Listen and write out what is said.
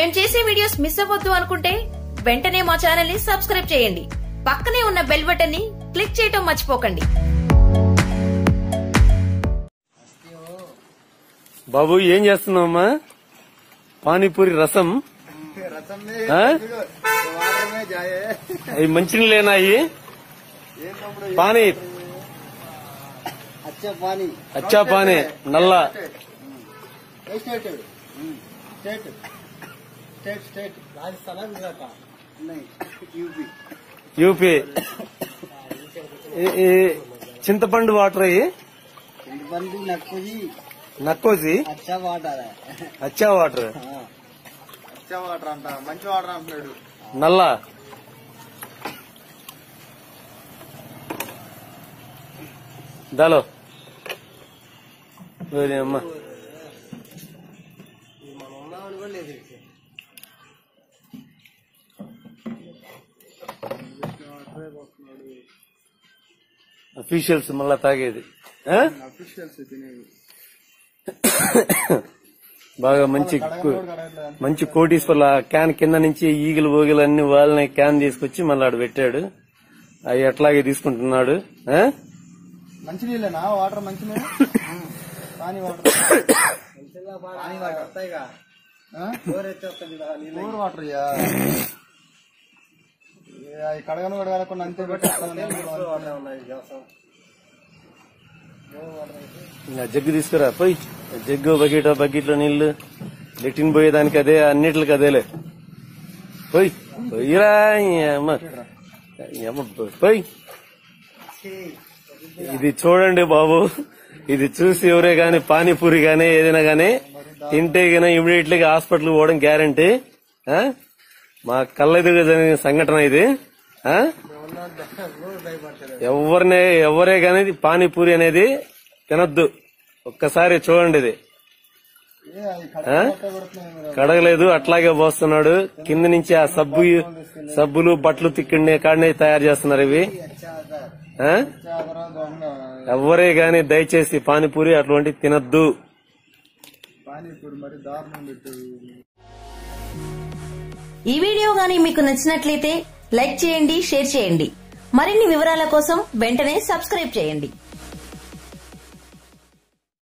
మేం చేసే videos miss అవ్వద్దు అనుకుంటే వెంటనే మా ఛానల్ ని సబ్స్క్రైబ్ చేయండి పక్కనే ఉన్న బెల్ బటన్ ని క్లిక్ చేయటం మర్చిపోకండి బాబు ఏం చేస్తున్నావమ్మా పానీపూరి రసం रसम में ఆ? वाटर में जाए అవి మంచినీళ్ళేనా అవి ये तो बड़ा పానీ अच्छा पानी అచ్చా పానీ నల్ల state state state state Rajasthan है गुजरात नहीं यूपी యూపీ ఈ- ఈ చింతపండు వాటర్ అయ్యి बंदी नक्को जी నక్కోసి अच्छा वाटर है అచ్చా వాటర్ अच्छा वाटर అంట మంచి వాటర్ అంటున్నాడు నల్ల దాలో ఓరి అమ్మ మనం ఉన్నామని కూడా లేదు అఫీషియల్స్ మళ్ళా తాగేది ఆ? అఫీషియల్స్ తినేది బాగా మంచి కు- మంచి కోటీశ్వర్ల క్యాన్ కింద నుంచి ఈగలు ఓగిలు అన్ని వాళ్ళని క్యాన్ తీసుకొచ్చి మళ్ళీ ఆడు పెట్టాడు అవి ఎట్లాగే తీసుకుంటున్నాడు ఆ? మంచి నీళ్ళేనా వాటర్ మంచి నీళ్ళు పానీ వాటర్ పానీ వాటర్ వస్తాయిగా బోర్ వాటర్ ఇయ్యా అది కడగను కూడా కడగకుండా అంతే పెట్టేస్తాను ఇంకా జగ్గు తీసుకురా పోయి జగ్గు బకెట్ బకెట్ లో నీళ్లు లెట్టిన్ పోయేదానికి అదే అన్నిటికి అదేలే పోయి పోయిరా ఈ అమ్మ ఈ అమ్మ పోయి ఇది చూడండి బాబు ఇది చూసి ఎవరే గాని పానీపూరి గానీ ఏదైనా గానీ తింటే గానీ ఇమీడియట్ గా హాస్పిటల్ పోవడం గ్యారంటీ మా కళ్ళెదుగా జరిగిన సంఘటన ఇది ఆ? ఎవరినే ఎవరే గానీ పానీపూరి అనేది తినద్దు ఒక్కసారి చూడండి ఇది ఆ? కడగలేదు అట్లాగే పోస్తున్నాడు కింద నుంచి ఆ సబ్బు సబ్బులు బట్టలు తిక్కిండే కాడనే తయారు చేస్తున్నారు ఇవి ఆ? ఎవరే గాని దయచేసి పానీపూరి అటువంటి తినద్దు పానీపూరి మరి దారుణం పెట్టు ఈ వీడియో గానీ మీకు నచ్చినట్లయితే లైక్ చేయండి షేర్ చేయండి మరిన్ని వివరాల కోసం వెంటనే సబ్స్క్రైబ్ చేయండి